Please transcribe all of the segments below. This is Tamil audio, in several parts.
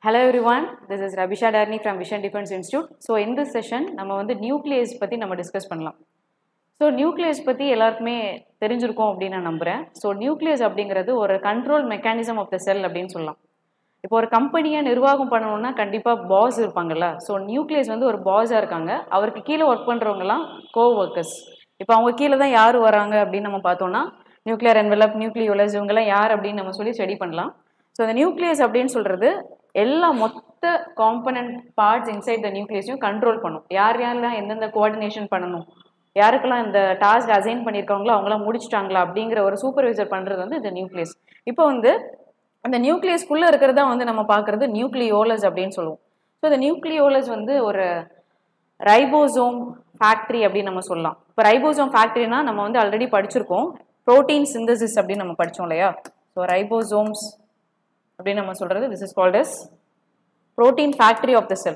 Hello everyone, this is Rabisha Darni from Vision Defense Institute. So in this session நம்ம வந்து நியூக்ளியஸ் பற்றி நம்ம டிஸ்கஸ் பண்ணலாம் ஸோ நியூக்ளியஸ் பற்றி எல்லாருக்குமே தெரிஞ்சிருக்கும் அப்படின்னு நான் நம்புகிறேன் ஸோ நியூக்ளியஸ் அப்படிங்கிறது ஒரு control mechanism of the cell அப்படின்னு சொல்லலாம் இப்போ ஒரு கம்பெனியை நிர்வாகம் பண்ணணும்னா கண்டிப்பாக பாஸ் இருப்பாங்கல்ல ஸோ நியூக்ளியஸ் வந்து ஒரு பாஸாக இருக்காங்க அவருக்கு கீழே ஒர்க் பண்ணுறவங்கலாம் கோ ஒர்க்கர்ஸ் இப்போ அவங்க கீழே தான் யார் வராங்க அப்படின்னு நம்ம பார்த்தோம்னா நியூக்ளியர் என்வெலப் நியூக்ளியோலஸ் இவங்கெல்லாம் யார் அப்படின்னு நம்ம சொல்லி ஸ்டடி பண்ணலாம் ஸோ இந்த நியூக்ளியஸ் அப்படின்னு சொல்கிறது எல்லா மொத்த காம்பனன்ட் பார்ட்ஸ் இன்சைட் த நியூக்ளியஸையும் கண்ட்ரோல் பண்ணும் யார் யாரெல்லாம் எந்தெந்த கோஆர்டினேஷன் பண்ணணும் யாருக்கெல்லாம் இந்த டாஸ்க் அசைன் பண்ணியிருக்காங்களோ அவங்களாம் முடிச்சிட்டாங்களா அப்படிங்கிற ஒரு சூப்பர்வைசர் பண்ணுறது வந்து இந்த நியூக்ளியஸ் இப்போ வந்து அந்த நியூக்ளியஸ்குள்ளே இருக்கிறதா வந்து நம்ம பார்க்குறது நியூக்ளியோலஸ் அப்படின்னு சொல்லுவோம் ஸோ இந்த நியூக்ளியோலஸ் வந்து ஒரு ரைபோசோம் ஃபேக்ட்ரி அப்படின்னு நம்ம சொல்லலாம் இப்போ ரைபோசோம் ஃபேக்ட்ரினா நம்ம வந்து ஆல்ரெடி படிச்சிருக்கோம் ப்ரோட்டீன் சிந்தசிஸ் அப்படின்னு நம்ம படித்தோம் இல்லையா ஸோ ரைபோசோம்ஸ் அப்படின்னு நம்ம சொல்கிறது this is called as protein factory of the cell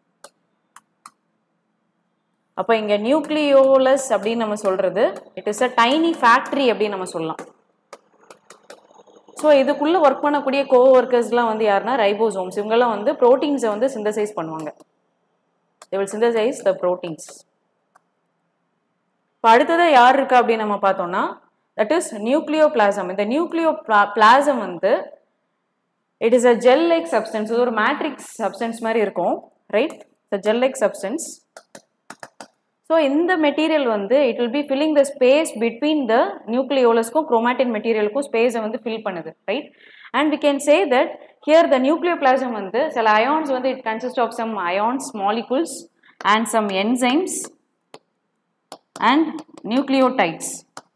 அப்போ இங்கே நியூக்ளியோலஸ் அப்படின்னு நம்ம சொல்கிறது it is a tiny factory அப்படின்னு நம்ம சொல்லலாம் ஸோ இதுக்குள்ளே ஒர்க் பண்ணக்கூடிய கோ ஒர்க்கர்ஸ்லாம் வந்து யாருன்னா ரைபோசோம்ஸ் இவங்கெல்லாம் வந்து ப்ரோட்டீன்ஸை வந்து சிந்தசைஸ் பண்ணுவாங்க they will synthesize the proteins இப்போ அடுத்ததாக யார் இருக்கா அப்படின்னு நம்ம பார்த்தோம்னா தட் இஸ் நியூக்ளியோபிளாசம் இந்த நியூக்ளியோ பிளாசம் வந்து it is a gel like substance இது ஒரு மேட்ரிக்ஸ் சப்ஸ்டன்ஸ் மாதிரி இருக்கும் right the gel like substance so இந்த மெட்டீரியல் வந்து it will be filling the space between the நியூக்ளியோலஸ்க்கும் குரோமாட்டின் மெட்டீரியலுக்கும் ஸ்பேஸை வந்து ஃபில் பண்ணுது right and we can say that here the nucleoplasm வந்து சில அயான்ஸ் வந்து it consist of some ions molecules and some enzymes and nucleotides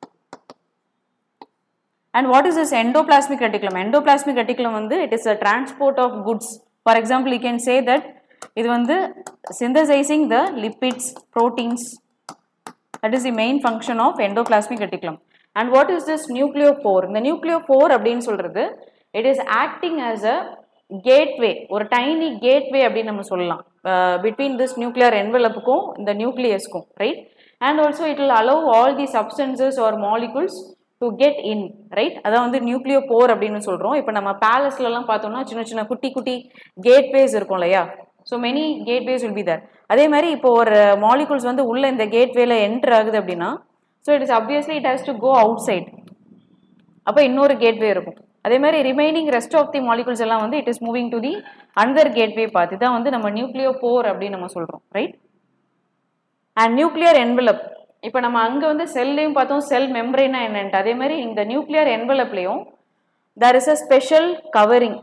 and what is is endoplasmic reticulum endoplasmic reticulum வந்து it is a transport of goods for example you can say that இது வந்து synthesising the lipids proteins that is the main function of endoplasmic reticulum and what is this nucleopore இந்த நியூக்ளியோ ஃபோர் அப்படின்னு சொல்றது it is acting as a gateway ஒரு டைனி கேட்வே அப்படின்னு நம்ம சொல்லலாம் பிட்வீன் திஸ் நியூக்ளியர் என்வெலப்புக்கும் இந்த நியூக்ளியஸ்க்கும் right and also it will allow all the substances or molecules to get in right அதான் வந்து நியூக்ளியோ போர் அப்படின்னு சொல்கிறோம் இப்போ நம்ம பேலஸ்லலாம் பார்த்தோம்னா சின்ன சின்ன குட்டி குட்டி கேட்வேஸ் இருக்கும் இல்லையா so many gateways will be there அதே மாதிரி இப்போ ஒரு மாலிகுல்ஸ் வந்து உள்ள இந்த கேட்வேல என்டர் ஆகுது அப்படின்னா so it is obviously it has to go outside அப்போ இன்னொரு கேட்வே இருக்கும் அதே மாதிரி remaining rest of the molecules எல்லாம் வந்து it is moving to the under gateway பார்த்து தான் வந்து நம்ம நியூக்ளியோ போர் அப்படின்னு நம்ம சொல்கிறோம் ரைட் அண்ட் நியூக்ளியர் என்வலப் இப்போ நம்ம அங்கே வந்து செல்லையும் பார்த்தோம் செல் மெம்பரேனா என்னன்ட்டு அதே மாதிரி இந்த நியூக்ளியர் என்வலப்லையும் there is a special covering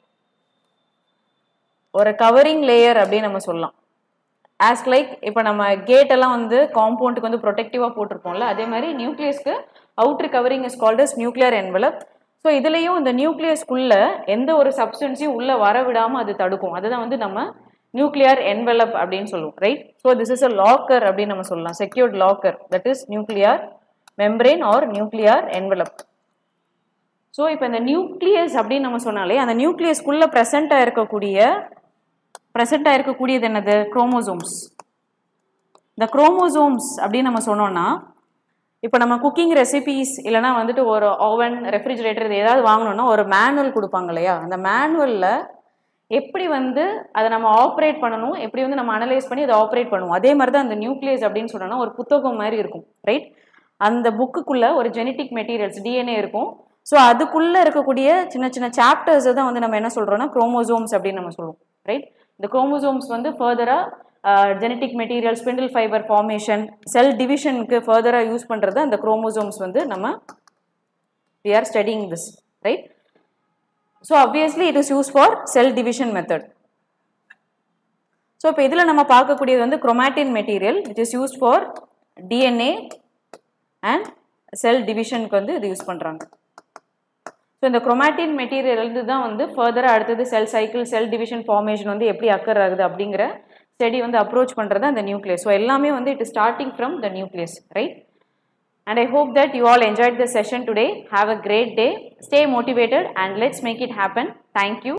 ஒரு கவரிங் லேயர் அப்படின்னு நம்ம சொல்லலாம் ஆஸ் லைக் இப்போ நம்ம கேட் எல்லாம் வந்து காம்பவுண்டுக்கு வந்து ப்ரொடெக்டிவாக போட்டிருப்போம்ல அதே மாதிரி நியூக்ளியஸ்க்கு outer covering is called as nuclear envelope so இதுலேயும் இந்த நியூக்ளியஸ்க்குள்ள எந்த ஒரு சப்ஸ்டன்ஸையும் உள்ளே வர விடாமல் அது தடுக்கும் அதுதான் வந்து நம்ம நியூக்ளியர் என்வெலப் அப்படின்னு சொல்லுவோம் right so this is a locker அப்படின்னு நம்ம சொல்லலாம் secured locker that is nuclear membrane or nuclear envelope so இப்போ இந்த நியூக்ளியஸ் அப்படின்னு நம்ம சொன்னாலே அந்த நியூக்ளியஸ்க்குள்ளே ப்ரெசண்ட்டாக இருக்கக்கூடிய ப்ரெசண்ட்டாக இருக்கக்கூடியது என்னது குரோமோசோம்ஸ் இந்த குரோமோசோம்ஸ் அப்படின்னு நம்ம சொன்னோம்னா இப்போ நம்ம குக்கிங் ரெசிபீஸ் இல்லைனா வந்துட்டு ஒரு ஓவன் ரெஃப்ரிஜிரேட்டர் இது ஏதாவது வாங்கணும்னா ஒரு மேனுவல் கொடுப்பாங்க இல்லையா அந்த மேனுவலில் எப்படி வந்து அதை நம்ம ஆப்ரேட் பண்ணணும் எப்படி வந்து நம்ம அனலைஸ் பண்ணி அதை ஆப்ரேட் பண்ணுவோம் அதே மாதிரி தான் அந்த நியூக்ளியஸ் அப்படின்னு சொன்னோன்னா ஒரு புத்தகம் மாதிரி இருக்கும் ரைட் அந்த புக்குக்குள்ளே ஒரு ஜெனட்டிக் மெட்டீரியல்ஸ் டிஎன்ஏ இருக்கும் ஸோ அதுக்குள்ளே இருக்கக்கூடிய சின்ன சின்ன சாப்டர்ஸை தான் வந்து நம்ம என்ன சொல்கிறோம்னா குரோமோசோம்ஸ் அப்படின்னு நம்ம சொல்லுவோம் ரைட் இந்த குரோமோசோம்ஸ் வந்து ஃபர்தராக genetic material spindle fibre formation cell டிவிஷனுக்கு ஃபர்தராக யூஸ் பண்ணுறது அந்த குரோமோசோம்ஸ் வந்து நம்ம we are studying this right so obviously it is use for cell division method so இப்போ இதில் நம்ம பார்க்கக்கூடியது வந்து chromatin material it is use for DNA and cell டிவிஷனுக்கு வந்து இது யூஸ் பண்ணுறாங்க ஸோ இந்த குரோமாட்டின் மெட்டீரியல் இருந்து தான் வந்து ஃபர்தராக அடுத்தது cell cycle cell division formation வந்து எப்படி அக்கர் ஆகுது அப்படிங்கிற ஸ்டடி வந்து அப்ரோச் பண்ணுறது அந்த நியூக்ளியஸ் ஸோ எல்லாமே வந்து it starting from the nucleus right And I hope that you all enjoyed the session today. Have a great day. Stay motivated and let's make it happen. Thank you.